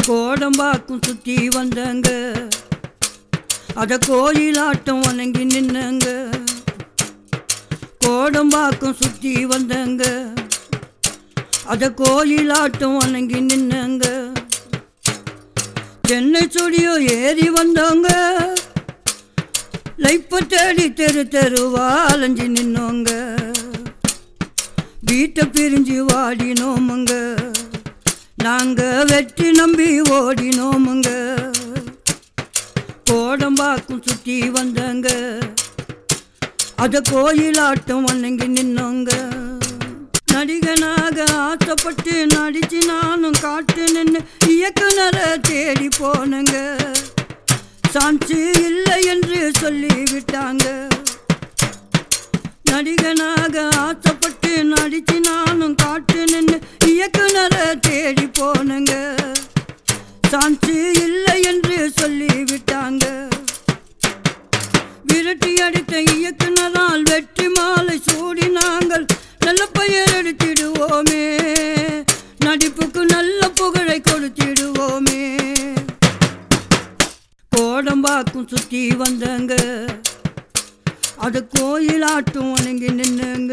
கோடம்பாக்கும் சுற்றி வந்தங்க அத கோயிலாட்டம் வணங்கி நின்னங்க கோடம்பாக்கும் சுற்றி வந்தங்க அத கோயிலாட்டம் வணங்கி நின்னங்க சென்னை சுடியோ ஏறி வந்தவங்க லைப்ப தேடி தெரு தெருவா அலைஞ்சு நின்னோங்க வீட்டை பிரிஞ்சு வாடினோமுங்க நாங்க வெற்றி நம்பி ஓடினோமுங்க கோடம்பாக்கும் சுற்றி வந்தங்க அத கோயிலாட்டம் வணங்கி நின்னோங்க நடிகனாக ஆசைப்பட்டு நடிச்சு நானும் காட்டு நின்று இயக்குனரை தேடி போனங்க சான்ஸு இல்லை என்று சொல்லிவிட்டாங்க நடிகனாக ஆசைப்பட்டு நடிச்சு நானும் காட்டு நின்று இயக்குனரை தேடி போனங்க சான்ஸு இல்லை என்று சொல்லிவிட்டாங்க விரட்டி அடித்த இயக்குனரால் வெற்றி மாலை சூடி நாங்கள் நல்ல பெயர் எடுத்திடுவோமே நடிப்புக்கு நல்ல புகழை கொடுத்திடுவோமே கோடம்பாக்கும் சுற்றி வந்தங்க அது கோயிலாட்டும் வணங்கி நின்னுங்க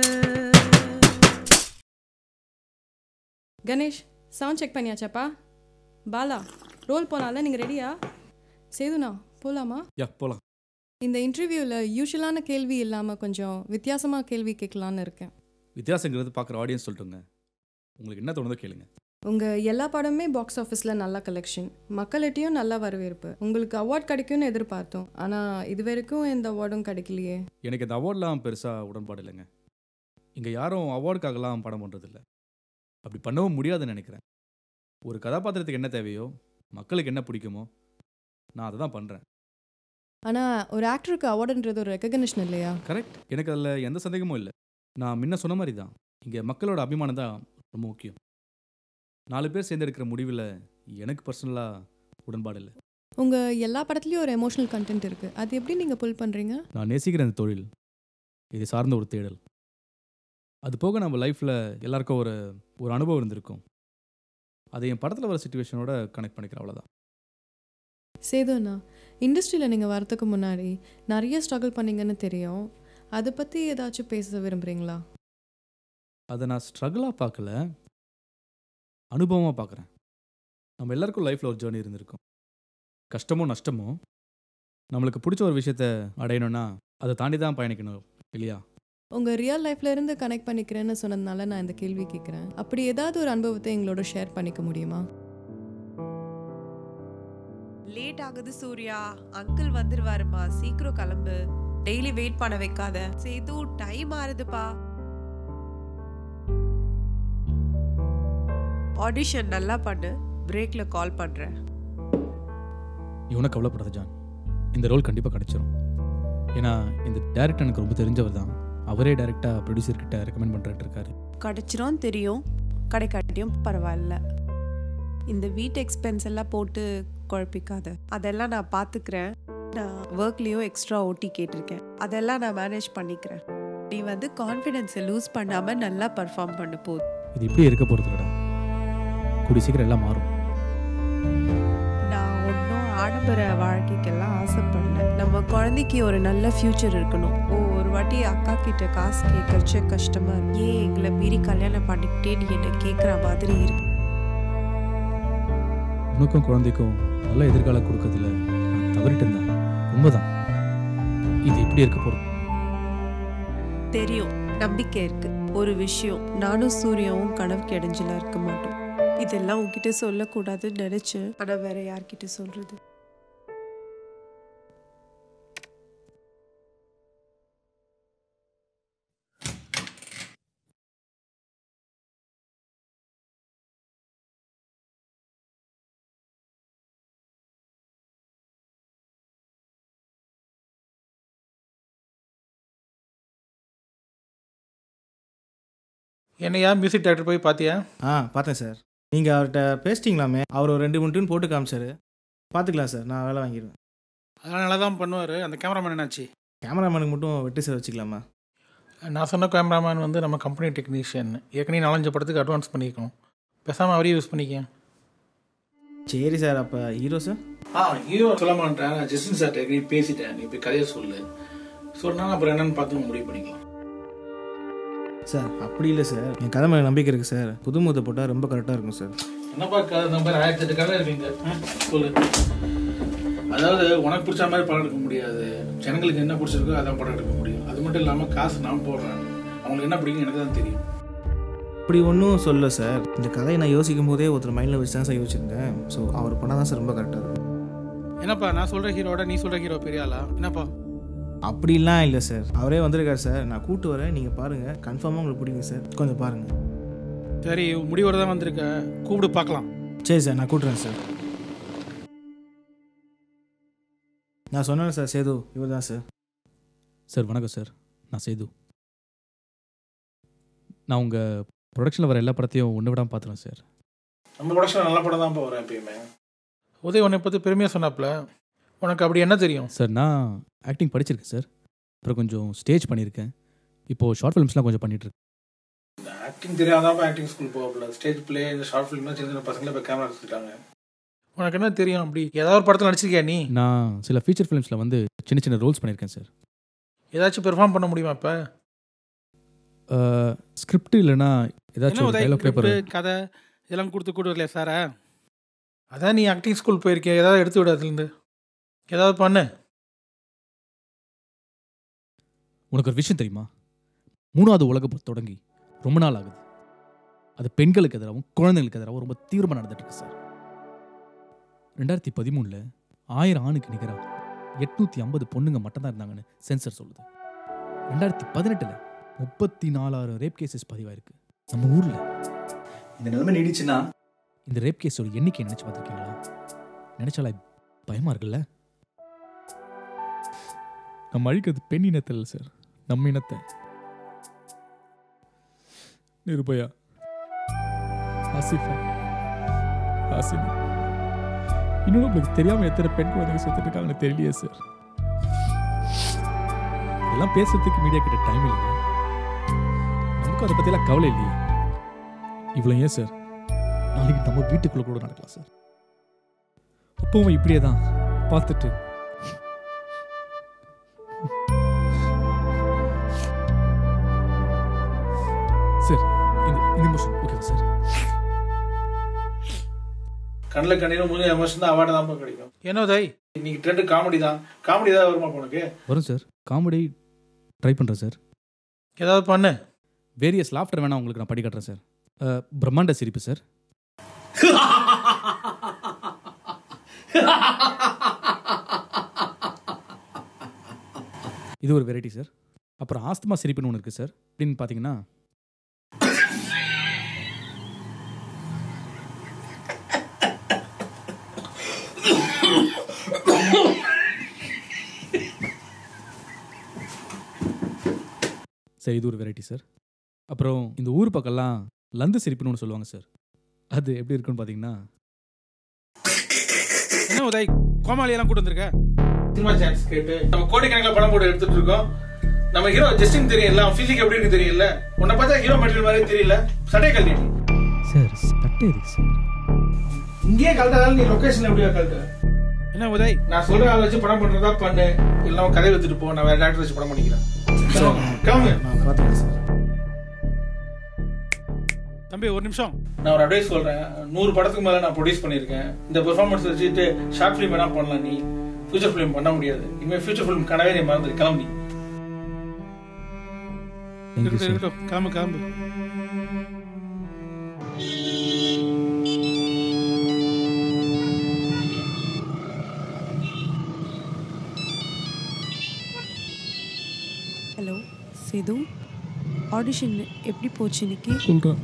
கணேஷ் சவுண்ட் செக் பண்ணியாச்சாப்பா பாலா ரோல் போனால நீங்கள் ரெடியா சேதுனா போகலாமா யா போகலாம் இந்த இன்டர்வியூவில் யூஷுவலான கேள்வி இல்லாமல் கொஞ்சம் வித்தியாசமாக கேள்வி கேட்கலான்னு இருக்கேன் வித்தியாசங்கிறது பார்க்குற ஆடியன்ஸ் சொல்லட்டுங்க உங்களுக்கு என்ன தோணுதோ கேளுங்க உங்கள் எல்லா படமுமே பாக்ஸ் ஆஃபீஸில் நல்ல கலெக்ஷன் மக்கள்கிட்டையும் நல்ல வரவேற்பு உங்களுக்கு அவார்ட் கிடைக்கும்னு எதிர்பார்த்தோம் ஆனால் இது வரைக்கும் எந்த அவார்டும் கிடைக்கலையே எனக்கு இந்த அவார்ட்லாம் பெருசாக உடன்பாடு இல்லைங்க இங்கே யாரும் அவார்டுக்காகலாம் படம் பண்ணுறதில்ல அப்படி பண்ணவும் முடியாதுன்னு நினைக்கிறேன் ஒரு கதாபாத்திரத்துக்கு என்ன தேவையோ மக்களுக்கு என்ன பிடிக்குமோ நான் அதை தான் பண்ணுறேன் ஆனால் ஒரு ஆக்டருக்கு அவார்டுன்றது ஒரு ரெக்கக்னிஷன் இல்லையா கரெக்ட் எனக்கு அதில் எந்த சந்தேகமும் இல்லை நான் முன்ன சொன்ன மாதிரி தான் இங்கே மக்களோட அபிமானம் தான் ரொம்ப முக்கியம் நாலு பேர் சேர்ந்தெடுக்கிற முடிவில் எனக்கு பர்சனலாக உடன்பாடு இல்லை உங்கள் எல்லா படத்துலையும் ஒரு எமோஷனல் கண்டென்ட் இருக்குது அது எப்படி நீங்கள் புல் பண்ணுறீங்க நான் நேசிக்கிற இந்த தொழில் இது சார்ந்த ஒரு தேடல் அது போக நம்ம லைஃப்பில் எல்லாருக்கும் ஒரு ஒரு அனுபவம் இருந்திருக்கும் அதை என் படத்தில் வர சுச்சுவேஷனோட கனெக்ட் பண்ணிக்கிறேன் அவ்வளோதான் சேதுண்ணா இண்டஸ்ட்ரியில் நீங்கள் வரதுக்கு முன்னாடி நிறைய ஸ்ட்ரகிள் பண்ணீங்கன்னு தெரியும் அதை பற்றி ஏதாச்சும் பேச விரும்புகிறீங்களா அதை நான் ஸ்ட்ரகிளாக பார்க்கல அனுபவமாக பார்க்குறேன் நம்ம எல்லாருக்கும் லைஃப்பில் ஒரு ஜேர்னி இருந்திருக்கும் கஷ்டமோ நஷ்டமோ நம்மளுக்கு பிடிச்ச ஒரு விஷயத்த அடையணும்னா அதை தாண்டி தான் பயணிக்கணும் இல்லையா உங்கள் ரியல் லைஃப்ல இருந்து கனெக்ட் பண்ணிக்கிறேன்னு சொன்னதுனால நான் இந்த கேள்வி கேட்குறேன் அப்படி ஏதாவது ஒரு அனுபவத்தை எங்களோட ஷேர் பண்ணிக்க முடியுமா லேட் ஆகுது சூர்யா அங்கிள் வந்துருவாருமா சீக்கிரம் கிளம்பு டெய்லி வெயிட் பண்ண வைக்காத சேது டைம் ஆறுதுப்பா ஆடிஷன் நல்லா பண்ணு பிரேக்ல கால் பண்றேன் இவனை கவலைப்படாத ஜான் இந்த ரோல் கண்டிப்பாக கிடைச்சிரும் ஏன்னா இந்த டேரக்டர் எனக்கு ரொம்ப தெரிஞ்சவர் தான் அவரே டேரெக்டாக ப்ரொடியூசர்கிட்ட ரெக்கமெண்ட் பண்ணிட்டு இருக்காரு கிடைச்சிரும் தெரியும் கிடைக்காட்டியும் பரவாயில்ல இந்த வீட்டு எக்ஸ்பென்ஸ் எல்லாம் போட்டு குழப்பிக்காத அதெல்லாம் நான் பார்த்துக்கிறேன் நான் ஒர்க்லேயும் எக்ஸ்ட்ரா ஓட்டி கேட்டிருக்கேன் அதெல்லாம் நான் மேனேஜ் பண்ணிக்கிறேன் நீ வந்து கான்ஃபிடென்ஸை லூஸ் பண்ணாம நல்லா பர்ஃபார்ம் பண்ண போதும் இது இப்படி இருக்க போகிறதுலடா கூடி சீக்கிரம் எல்லாம் மாறும் நான் ஒன்றும் ஆடம்பர வாழ்க்கைக்கெல்லாம் ஆசைப்படல நம்ம குழந்தைக்கு ஒரு நல்ல ஃப்யூச்சர் இருக்கணும் ஓ ஒரு வாட்டி அக்கா கிட்ட காசு கேட்கறச்ச கஷ்டமா இருக்கு ஏன் எங்களை மீறி கல்யாணம் பண்ணிக்கிட்டே நீ என்ன கேட்குற மாதிரி இருக்கு உனக்கும் குழந்தைக்கும் நல்ல எதிர்காலம் கொடுக்கறதுல நான் தவறிட்டேன் தான் உண்மைதான் இது இப்படி இருக்க போகிறது தெரியும் நம்பிக்கை இருக்கு ஒரு விஷயம் நானும் சூர்யாவும் கனவுக்கு இடைஞ்சலா இருக்க மாட்டோம் இதெல்லாம் உன்கிட்ட சொல்லக்கூடாதுன்னு நினைச்சேன் ஆனா வேற யார்கிட்ட சொல்றது என்னையா மியூசிக் டைரக்டர் போய் பார்த்தியா ஆ பார்த்தேன் சார் நீங்கள் அவர்கிட்ட பேசிட்டீங்களாமே அவர் ஒரு ரெண்டு மூணு டியூன் போட்டு காமிச்சாரு பார்த்துக்கலாம் சார் நான் வேலை வாங்கிடுவேன் அதெல்லாம் நல்லா தான் பண்ணுவார் அந்த கேமராமேன் என்னாச்சு கேமராமேனுக்கு மட்டும் வெட்டி சார் வச்சுக்கலாமா நான் சொன்ன கேமராமேன் வந்து நம்ம கம்பெனி டெக்னீஷியன் ஏற்கனவே நாலஞ்சு படத்துக்கு அட்வான்ஸ் பண்ணியிருக்கோம் பேசாமல் அவரையே யூஸ் பண்ணிக்க சரி சார் அப்போ ஹீரோ சார் ஆ ஹீரோ சொல்ல மாட்டேன் நான் ஜஸ்டின் சார் ஏற்கனவே பேசிட்டேன் நீ போய் கதையை சொல்லு சொன்னா அப்புறம் என்னன்னு பார்த்து முடிவு பண்ணிக்கலாம் சார் அப்படி இல்லை சார் என் கதை மேலே நம்பிக்கை இருக்குது சார் புது முகத்தை போட்டால் ரொம்ப கரெக்டாக இருக்கும் சார் என்னப்பா கதை இந்த மாதிரி ஆயிரத்தி எட்டு கதை இருக்கீங்க ஆ, சொல்லு அதாவது உனக்கு பிடிச்ச மாதிரி படம் எடுக்க முடியாது ஜனங்களுக்கு என்ன பிடிச்சிருக்கோ அதான் படம் எடுக்க முடியும் அது மட்டும் இல்லாமல் காசு நான் போடுறேன் அவங்களுக்கு என்ன பிடிக்கும் எனக்கு தான் தெரியும் அப்படி ஒன்றும் சொல்ல சார் இந்த கதையை நான் யோசிக்கும் போதே ஒருத்தர் மைண்டில் வச்சு தான் சார் யோசிச்சிருந்தேன் ஸோ அவர் பண்ணால் தான் சார் ரொம்ப கரெக்டாக இருக்கும் என்னப்பா நான் சொல்ற ஹீரோட நீ சொல்ற ஹீரோ பெரிய ஆளா என்னப்பா அப்படிலாம் இல்லை சார் அவரே வந்திருக்காரு சார் நான் கூட்டு வரேன் நீங்கள் பாருங்கள் கன்ஃபார்மாக உங்களுக்கு பிடிக்கும் சார் கொஞ்சம் பாருங்கள் சரி முடிவோட தான் வந்திருக்க கூப்பிடு பார்க்கலாம் சரி சார் நான் கூட்டுறேன் சார் நான் சொன்னேன் சார் சேது இவர் தான் சார் சார் வணக்கம் சார் நான் சேது நான் உங்கள் ப்ரொடக்ஷனில் வர எல்லா படத்தையும் ஒன்று விடாமல் பார்த்துறேன் சார் நம்ம ப்ரொடக்ஷன் நல்ல படம் தான் வரேன் எப்பயுமே உதய் உன்னை பற்றி பெருமையாக சொன்னாப்ல உனக்கு அப்படி என்ன தெரியும் சார் நான் ஆக்டிங் படிச்சிருக்கேன் சார் அப்புறம் கொஞ்சம் ஸ்டேஜ் பண்ணியிருக்கேன் இப்போது ஷார்ட் ஃபிலிம்ஸ்லாம் கொஞ்சம் பண்ணிகிட்ருக்கேன் ஆக்டிங் தெரியாதான் ஆக்டிங் ஸ்கூல் போகல ஸ்டேஜ் பிளே இந்த ஷார்ட் ஃபிலிம்லாம் சின்ன சின்ன பசங்களே இப்போ கேமரா எடுத்துட்டாங்க உனக்கு என்ன தெரியும் அப்படி ஏதாவது ஒரு படத்தில் நடிச்சிருக்கியா நீ நான் சில ஃபீச்சர் ஃபிலிம்ஸில் வந்து சின்ன சின்ன ரோல்ஸ் பண்ணியிருக்கேன் சார் ஏதாச்சும் பெர்ஃபார்ம் பண்ண முடியுமா இப்போ ஸ்கிரிப்ட் இல்லைன்னா ஏதாச்சும் ஒரு டைலாக் பேப்பர் கதை இதெல்லாம் கொடுத்து கூட்டு வரலையா சாரா அதான் நீ ஆக்டிங் ஸ்கூல் போயிருக்கேன் ஏதாவது எடுத்து விடு அதுலேருந்து ஏதாவது பண்ணு உனக்கு ஒரு விஷயம் தெரியுமா மூணாவது உலக போர் தொடங்கி ரொம்ப நாள் ஆகுது அது பெண்களுக்கு எதிராகவும் குழந்தைகளுக்கு எதிராகவும் ரொம்ப தீவிரமாக நடந்துட்டு இருக்கு சார் ரெண்டாயிரத்தி பதிமூணில் ஆயிரம் ஆணுக்கு நிகராக எட்நூற்றி ஐம்பது பொண்ணுங்க மட்டும்தான் இருந்தாங்கன்னு சென்சர் சொல்லுது ரெண்டாயிரத்தி பதினெட்டில் முப்பத்தி நாலாயிரம் ரேப் கேசஸ் பதிவாயிருக்கு நம்ம ஊரில் இந்த நிலைமை நீடிச்சுன்னா இந்த ரேப் கேஸோட எண்ணிக்கை நினைச்சு பார்த்துருக்கீங்களா நினைச்சாலே பயமா இருக்குல்ல நம்ம அழிக்கிறது பெண் இனத்தை இல்லை சார் நம்ம இனத்தை நிருபயா ஆசிஃபா ஆசினி இன்னும் நம்மளுக்கு தெரியாம எத்தனை பெண் குழந்தைங்க செத்துட்டு இருக்காங்கன்னு தெரியலையே சார் இதெல்லாம் பேசுறதுக்கு மீடியா கிட்ட டைம் இல்லை நமக்கு அதை பத்தியெல்லாம் கவலை இல்லையே இவ்வளோ ஏன் சார் நாளைக்கு நம்ம வீட்டுக்குள்ள கூட நடக்கலாம் சார் அப்பவும் இப்படியே தான் பார்த்துட்டு சார் இந்த இந்த நிமிஷம் ஓகேவா சார் கண்ணில் கண்ணீரும் மூணு எமோஷன் தான் அவார்டு தான் கிடைக்கும் என்ன உதய் இன்னைக்கு ட்ரெண்டு காமெடி தான் காமெடி தான் வருமா இப்ப உனக்கு வரும் சார் காமெடி ட்ரை பண்ணுறேன் சார் ஏதாவது பண்ணு வேரியஸ் லாஃப்டர் வேணா உங்களுக்கு நான் படி காட்டுறேன் சார் அஹ், பிரம்மாண்ட சிரிப்பு சார் இது ஒரு வெரைட்டி சார் அப்புறம் ஆஸ்துமா சிரிப்புன்னு ஒன்று இருக்குது சார் அப்படின்னு பார்த்தீங்கன்னா சரி இது ஒரு வெரைட்டி சார் அப்புறம் இந்த ஊர் பக்கம்லாம் லந்து சிரிப்புன்னு ஒன்று சொல்லுவாங்க சார் அது எப்படி இருக்குன்னு பார்த்தீங்கன்னா என்ன உதய் கோமாளி எல்லாம் கூட்டு வந்திருக்க சினிமா சான்ஸ் கேட்டு நம்ம கோடிக்கணக்கில் படம் போட்டு எடுத்துட்டு இருக்கோம் நம்ம ஹீரோ ஜஸ்டின் தெரியல அவன் பிசிக் எப்படி இருக்கு தெரியல உன்னை பார்த்தா ஹீரோ மெட்டீரியல் மாதிரி தெரியல சட்டை கழட்டி சார் சட்டை எதுக்கு சார் இங்கேயே கழட்டாதாலும் நீ லொகேஷன் எப்படியா கழட்ட என்ன உதய் நான் சொல்ற ஆள் வச்சு படம் பண்றதா பண்ணு இல்ல கதை வச்சுட்டு போ நான் வேற டேரக்டர் வச்சு படம் பண்ணிக்கிறேன் கிளம்பு நான் பார்த்துக்கிறேன் சார் தம்பி ஒரு நிமிஷம் நான் ஒரு அட்வைஸ் சொல்றேன் நூறு படத்துக்கு மேல நான் ப்ரொடியூஸ் பண்ணியிருக்கேன் இந்த பெர்ஃபார்மன்ஸ் வச்சுட்டு ஷார்ட் ஃபிலிம் வேணா பண்ணலாம் நீ ஃபியூச்சர் ஃபிலிம் பண்ண முடியாது இனிமேல் ஃபியூச்சர் ஃபிலிம் கனவே நீ மறந்துடு கிளம்பி தேங்க்யூ சார் கிளம்பு கிளம்பு ஹலோ சேது ஆடிஷன் எப்படி போச்சு இன்னைக்கு சொல்கிறேன்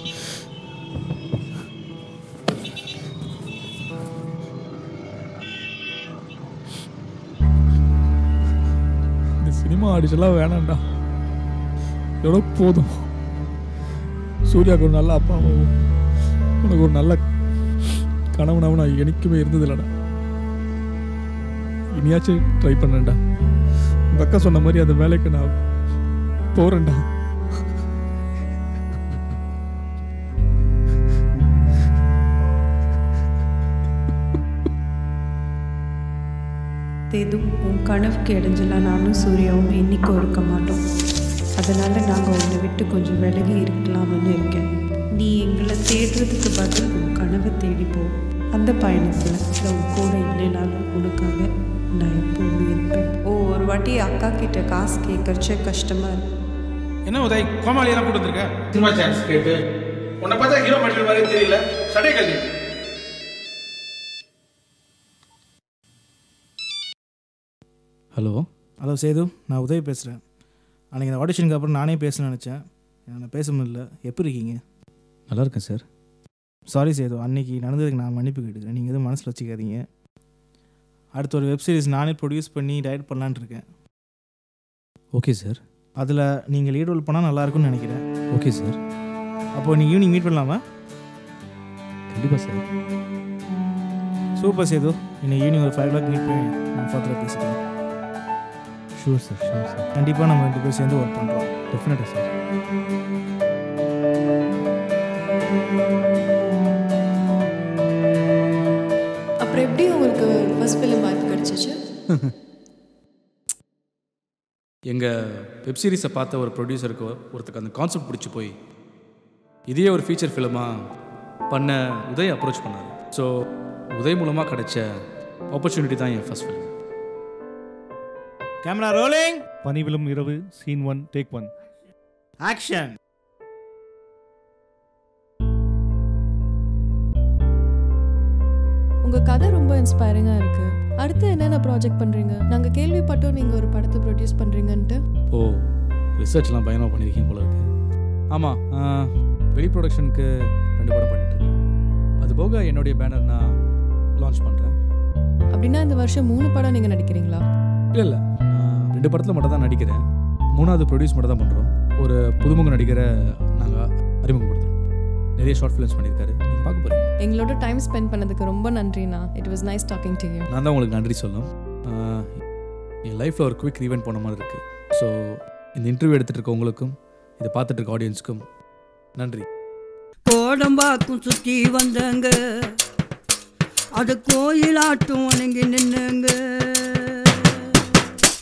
இந்த சினிமா ஆடிஷன்லாம் வேணாம்டா எவ்வளோ போதும் சூர்யாவுக்கு ஒரு நல்ல அப்பாவும் உனக்கு ஒரு நல்ல கணவனாவும் நான் எனக்குமே இருந்ததில்லடா இனியாச்சும் ட்ரை பண்ணேன்டா உங்கள் அக்கா சொன்ன மாதிரி அந்த வேலைக்கு நான் போகிறேன்டா தேதும் உன் கனவுக்கு இடைஞ்சலா நானும் சூர்யாவும் என்னைக்கும் இருக்க மாட்டோம் அதனால நாங்கள் உன்னை விட்டு கொஞ்சம் விலகி இருக்கலாம்னு இருக்கேன் நீ எங்களை தேடுறதுக்கு பதில் உன் கனவை தேடி போ அந்த பயணத்தில் நான் உன் கூட இல்லைனாலும் உனக்காக நான் எப்பவுமே இருப்பேன் ஓ ஒரு வாட்டி அக்கா கிட்ட காசு கேட்கறச்ச கஷ்டமா இருக்கு என்ன உதய் கோமாளியெல்லாம் கூட்டு வந்திருக்க சினிமா சான்ஸ் கேட்டு உன்னை பார்த்தா ஹீரோ மெட்டீரியல் மாதிரி தெரியல சட்டை கல்வி ஹலோ ஹலோ சேது நான் உதவி பேசுகிறேன் அன்றைக்கி இந்த ஆடிஷனுக்கு அப்புறம் நானே பேசணும்னு நினச்சேன் நான் பேச முடியல எப்படி இருக்கீங்க நல்லா இருக்கேன் சார் சாரி சேது அன்னைக்கு நடந்ததுக்கு நான் மன்னிப்பு கேட்டுக்கிறேன் நீங்கள் எதுவும் மனசில் வச்சுக்காதீங்க அடுத்த ஒரு வெப் சீரிஸ் நானே ப்ரொடியூஸ் பண்ணி டைரக்ட் பண்ணலான்னு இருக்கேன் ஓகே சார் அதில் நீங்கள் லீட் ரோல் பண்ணால் நல்லாயிருக்கும்னு நினைக்கிறேன் ஓகே சார் அப்போது நீங்கள் ஈவினிங் மீட் பண்ணலாமா கண்டிப்பாக சார் சூப்பர் சேது இன்னைக்கு ஈவினிங் ஒரு ஃபைவ் ஓ கிளாக் மீட் பண்ணி நான் ஃபர்தராக பேசிக்கலாம் ஷூர் சார் ஷூர் சார் கண்டிப்பாக நம்ம ரெண்டு பேரும் சேர்ந்து ஒர்க் பண்ணுறோம் டெஃபினட்டாக சார் அப்புறம் எப்படி உங்களுக்கு ஃபர்ஸ்ட் ஃபிலிம் வாய்ப்பு கிடைச்சிச்சு எங்கள் வெப் சீரிஸை பார்த்த ஒரு ப்ரொடியூசருக்கு ஒருத்தருக்கு அந்த கான்செப்ட் பிடிச்சி போய் இதையே ஒரு ஃபீச்சர் ஃபிலிமாக பண்ண உதய் அப்ரோச் பண்ணார் ஸோ உதய் மூலமாக கிடைச்ச ஆப்பர்ச்சுனிட்டி தான் என் ஃபர்ஸ்ட் ஃபிலிம் கேமரா ரோலிங் பனிவிலும் இரவு scene one take one action உங்க கதை ரொம்ப இன்ஸ்பைரிங்கா இருக்கு அடுத்து என்னென்ன ப்ராஜெக்ட் பண்றீங்க நாங்க கேள்விப்பட்டோம் நீங்க ஒரு படத்தை ப்ரொடியூஸ் பண்றீங்கன்ட்டு ஓ ரிசர்ச்லாம் பயணமாக பண்ணியிருக்கீங்க போல இருக்கு ஆமாம் வெளி ப்ரொடக்ஷனுக்கு ரெண்டு படம் பண்ணிட்டு இருக்கேன் அது போக என்னுடைய பேனர் நான் லான்ச் பண்ணுறேன் அப்படின்னா இந்த வருஷம் மூணு படம் நீங்க நடிக்கிறீங்களா இல்லை இல்லை நான் ரெண்டு படத்தில் மட்டும் தான் நடிக்கிறேன் மூணாவது ப்ரொடியூஸ் மட்டும் தான் பண்ணுறோம் ஒரு புதுமுக நடிகரை நாங்கள் அறிமுகப்படுத்துகிறோம் நிறைய ஷார்ட் ஃபிலிம்ஸ் பண்ணியிருக்காரு நீங்கள் பார்க்க போகிறீங்க எங்களோட டைம் ஸ்பெண்ட் பண்ணதுக்கு ரொம்ப நன்றிண்ணா it was nice talking to you நான் தான் உங்களுக்கு நன்றி சொல்லணும் ஆஹ், என் லைஃப்பில் ஒரு குவிக் ஈவெண்ட் போன மாதிரி இருக்குது ஸோ இந்த இன்டர்வியூ எடுத்துகிட்டு இருக்க உங்களுக்கும் இதை பார்த்துட்டு இருக்க ஆடியன்ஸ்க்கும் நன்றி கோடம்பாக்கும் சுத்தி வந்தங்க அது கோயிலாட்டும் வணங்கி நின்னுங்க